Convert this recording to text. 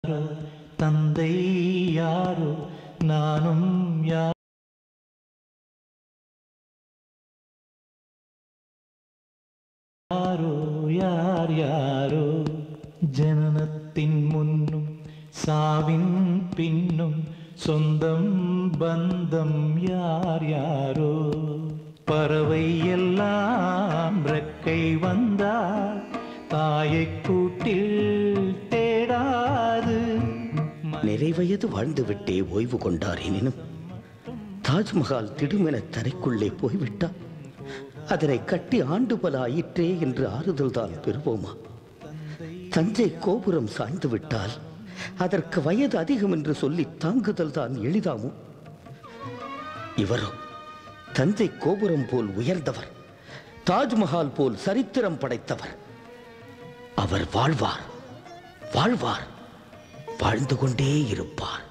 தந்தை யாரோ நானும் யார் யாரோ யார் யாரோ ஜனனத்தின் முன்னும் சாவின் பின்னும் சொந்தம் பந்தம் யார் யாரோ பறவை எல்லாம் ரெக்கை வந்தால் தாயை கூட்டில் தேடாது நிறைவயது வாழ்ந்துவிட்டே ஓய்வு கொண்டார் எனினும் தாஜ்மஹால் திடுமென தரைக்குள்ளே போய்விட்டார் அதனை கட்டி ஆண்டு பல ஆயிற்றே என்று ஆறுதல் தான் பெறுவோமா தஞ்சை கோபுரம் சாய்ந்து விட்டால் அதற்கு வயது அதிகம் என்று சொல்லி தாங்குதல் தான் எளிதாமோ இவரோ தஞ்சை கோபுரம் போல் உயர்ந்தவர் தாஜ்மஹால் போல் சரித்திரம் படைத்தவர் அவர் வாழ்வார் வாழ்வார் வாழ்ந்து கொண்டே இருப்பார்